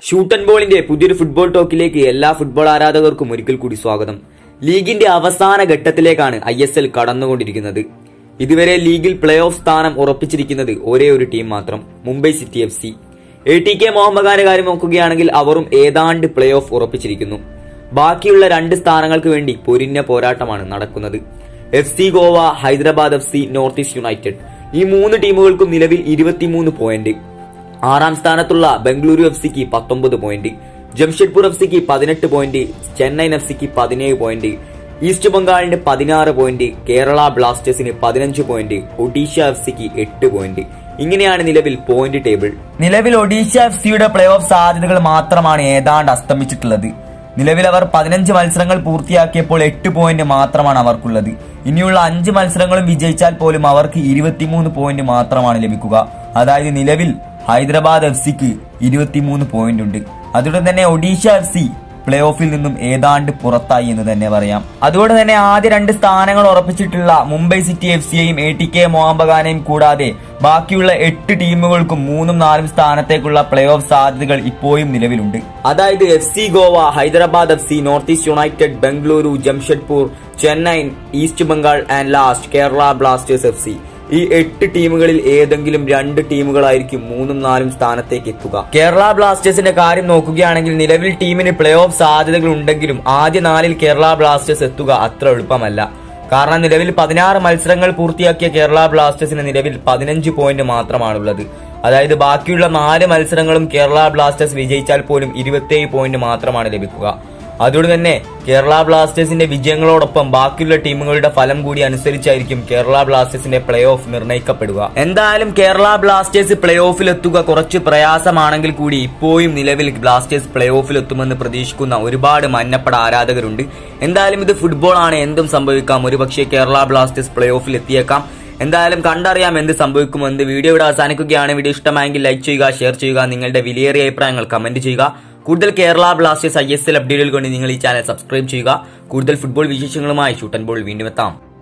shoot and ബോളിന്റെ പുതിയൊരു football ടോക്കിലേക്ക് എല്ലാ football ആരാധകർക്കും ഒരിക്കൽ കൂടി സ്വാഗതം ലീഗിന്റെ അവസാന ഘട്ടത്തിലേക്കാണ് ഐ എസ് എൽ കടന്നുകൊണ്ടിരിക്കുന്നത് ഇതുവരെ ലീഗിൽ പ്ലേ ഓഫ് സ്ഥാനം ഉറപ്പിച്ചിരിക്കുന്നത് ഒരേ ഒരു ടീം മാത്രം Mumbai City F C A T K മോഹമ്മദാന്റെ കാര്യം നോക്കുകയാണെങ്കിൽ അവരും ഏതാണ്ട് പ്ലേ ഓഫ് ഉറപ്പിച്ചിരിക്കുന്നു ബാക്കിയുള്ള രണ്ട് സ്ഥാനങ്ങൾക്ക് വേണ്ടി പൊരിഞ്ഞ പോരാട്ടമാണ് നടക്കുന്നത് F C Goa Hyderabad F C North East United ഈ മൂന്ന് ടീമുകൾക്കും നിലവിൽ ഇരുപത്തിമൂന്ന് പോയിന്റ് ആറാം സ്ഥാനത്തുള്ള ബംഗളൂരു എഫ് സിക്ക് പത്തൊമ്പത് പോയിന്റ് ജംഷഡ്പൂർ എഫ് സിക്ക് പതിനെട്ട് പോയിന്റ് ചെന്നൈയിൻ എഫ് സിക്ക് പതിനേഴ് പോയിന്റ് ഈസ്റ്റ് ബംഗാളിന് പതിനാറ് പോയിന്റ് കേരള ബ്ലാസ്റ്റേഴ്സിന് പതിനഞ്ച് പോയിന്റ് ഒഡീഷ എഫ് സിക്ക് എട്ട് പോയിന്റ് ഇങ്ങനെയാണ് നിലവിൽ പോയിന്റ് ടേബിൾ നിലവിൽ ഒഡീഷ എഫ് സിയുടെ പ്ലേ ഓഫ് സാധ്യതകൾ മാത്രമാണ് ഏതാണ്ട് അസ്തമിച്ചിട്ടുള്ളത് നിലവിൽ അവർ പതിനഞ്ച് മത്സരങ്ങൾ പൂർത്തിയാക്കിയപ്പോൾ എട്ട് പോയിന്റ് മാത്രമാണ് അവർക്കുള്ളത് ഇനിയുള്ള അഞ്ച് മത്സരങ്ങളും വിജയിച്ചാൽ പോലും അവർക്ക് ഇരുപത്തിമൂന്ന് പോയിന്റ് മാത്രമാണ് ലഭിക്കുക അതായത് നിലവിൽ ഹൈദരാബാദ് എഫ് സിക്ക് ഇരുപത്തിമൂന്ന് പോയിന്റ് ഉണ്ട് അതുകൊണ്ട് തന്നെ ഒഡീഷ എഫ് സി പ്ലേ ഓഫിൽ നിന്നും ഏതാണ്ട് പുറത്തായി എന്ന് തന്നെ പറയാം അതുകൊണ്ട് തന്നെ ആദ്യ രണ്ട് സ്ഥാനങ്ങൾ ഉറപ്പിച്ചിട്ടുള്ള മുംബൈ സിറ്റി എഫ് സിയെയും എ ടി കെ മോഹംബഗാനെയും കൂടാതെ ബാക്കിയുള്ള എട്ട് ടീമുകൾക്കും മൂന്നും നാലും സ്ഥാനത്തേക്കുള്ള പ്ലേ ഓഫ് സാധ്യതകൾ ഇപ്പോഴും നിലവിലുണ്ട് അതായത് F C Goa Hyderabad F C North East United Bengaluru Jamshedpur Chennai East Bengal and last Kerala Blasters F C ഈ എട്ട് ടീമുകളിൽ ഏതെങ്കിലും രണ്ട് ടീമുകളായിരിക്കും മൂന്നും നാലും സ്ഥാനത്തേക്ക് എത്തുക കേരള ബ്ലാസ്റ്റേഴ്സിന്റെ കാര്യം നോക്കുകയാണെങ്കിൽ നിലവിൽ ടീമിന് പ്ലേ ഓഫ് സാധ്യതകൾ ഉണ്ടെങ്കിലും ആദ്യ നാലിൽ കേരള ബ്ലാസ്റ്റേഴ്സ് എത്തുക അത്ര എളുപ്പമല്ല കാരണം നിലവിൽ പതിനാറ് മത്സരങ്ങൾ പൂർത്തിയാക്കിയ കേരള ബ്ലാസ്റ്റേഴ്സിന് നിലവിൽ പതിനഞ്ച് പോയിന്റ് മാത്രമാണുള്ളത് അതായത് ബാക്കിയുള്ള നാല് മത്സരങ്ങളും കേരള ബ്ലാസ്റ്റേഴ്സ് വിജയിച്ചാൽ പോലും ഇരുപത്തേഴ് പോയിന്റ് മാത്രമാണ് ലഭിക്കുക അതുകൊണ്ട് തന്നെ കേരള ബ്ലാസ്റ്റേഴ്സിന്റെ വിജയങ്ങളോടൊപ്പം ബാക്കിയുള്ള ടീമുകളുടെ ഫലം കൂടി അനുസരിച്ചായിരിക്കും കേരള ബ്ലാസ്റ്റേഴ്സിന്റെ പ്ലേ ഓഫ് നിർണ്ണയിക്കപ്പെടുക എന്തായാലും കേരള ബ്ലാസ്റ്റേഴ്സ് പ്ലേ ഓഫിൽ എത്തുക കുറച്ച് പ്രയാസമാണെങ്കിൽ കൂടി ഇപ്പോഴും നിലവിൽ ബ്ലാസ്റ്റേഴ്സ് പ്ലേ ഓഫിൽ എത്തുമെന്ന് പ്രതീക്ഷിക്കുന്ന ഒരുപാട് മന്നപ്പട ആരാധകരുണ്ട് എന്തായാലും ഇത് ഫുട്ബോൾ ആണ് എന്തും സംഭവിക്കാം ഒരുപക്ഷെ കേരള ബ്ലാസ്റ്റേഴ്സ് പ്ലേ ഓഫിൽ എത്തിയേക്കാം എന്തായാലും കണ്ടറിയാം എന്ത് സംഭവിക്കുമെന്ന് വീഡിയോ ഇവിടെ അവസാനിക്കുകയാണ് വീഡിയോ ഇഷ്ടമായെങ്കിൽ ലൈക്ക് ചെയ്യുക ഷെയർ ചെയ്യുക നിങ്ങളുടെ വിലയേറിയ അഭിപ്രായങ്ങൾ കമന്റ് ചെയ്യുക കൂടുതൽ Kerala Blasters I S L അപ്ഡേറ്റുകൾ കൊണ്ട് നിങ്ങൾ ഈ ചാനൽ സബ്സ്ക്രൈബ് ചെയ്യുക കൂടുതൽ ഫുട്ബോൾ വിശേഷങ്ങളുമായി ഷൂട്ടൻ ബോൾ വീണ്ടും എത്താം